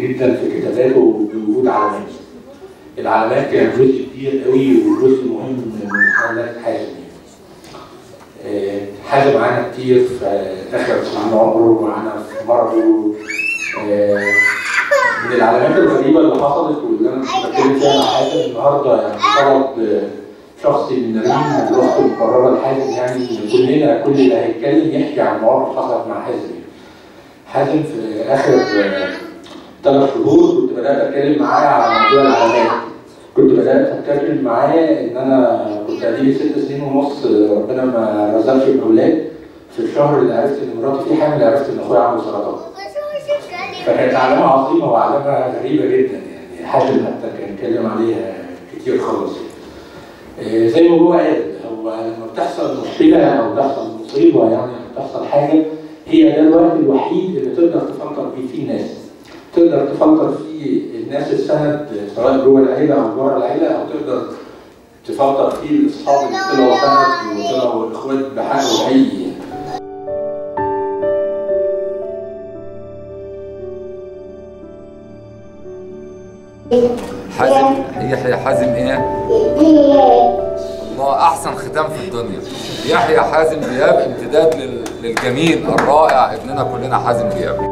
جدا في كتاباته بوجود علامات. العلامات كانت جزء كبير قوي وجزء مهم من حالات حازم يعني. آه، حازم معانا كتير في اخر سنين عمره ومعانا في مرضه آه، من العلامات الغريبه اللي حصلت واللي انا كنت بتكلم فيها مع حازم النهارده يعني طلب آه، شخصي من نريم من الاخت المقربه لحازم يعني إن كلنا كل اللي هيتكلم يحكي عن مواقف حصلت مع حازم يعني. حازم في اخر ثلاث شهور كنت بدات اتكلم معاه على موضوع العلامات كنت بدات اتكلم معاه ان انا كنت قديمي ست سنين ونص ربنا ما رزقش باولاد في الشهر اللي عرفت ان مراتي فيه حامل عرفت ان اخويا عنده سرطان فكانت علامه عظيمه وعلامه غريبه جدا يعني حازم حتى كان اتكلم عليها كتير خالص يعني. آه، زي ما هو قال هو لما بتحصل مشكله او بتحصل مصيبه يعني بتحصل حاجه هي ده الوقت الوحيد اللي تقدر تفكر فيه فيه ناس تقدر تفكر فيه الناس السند سواء جوه العيله او بره العيله او تقدر تفكر فيه الاصحاب اللي طلعوا سند وطلعوا اخوات بحق وحقيقي يعني. حازم يحيى حازم ايه؟ الله احسن ختام في الدنيا يحيى حازم دياب امتداد لل- للجميل الرائع ابننا كلنا حازم دياب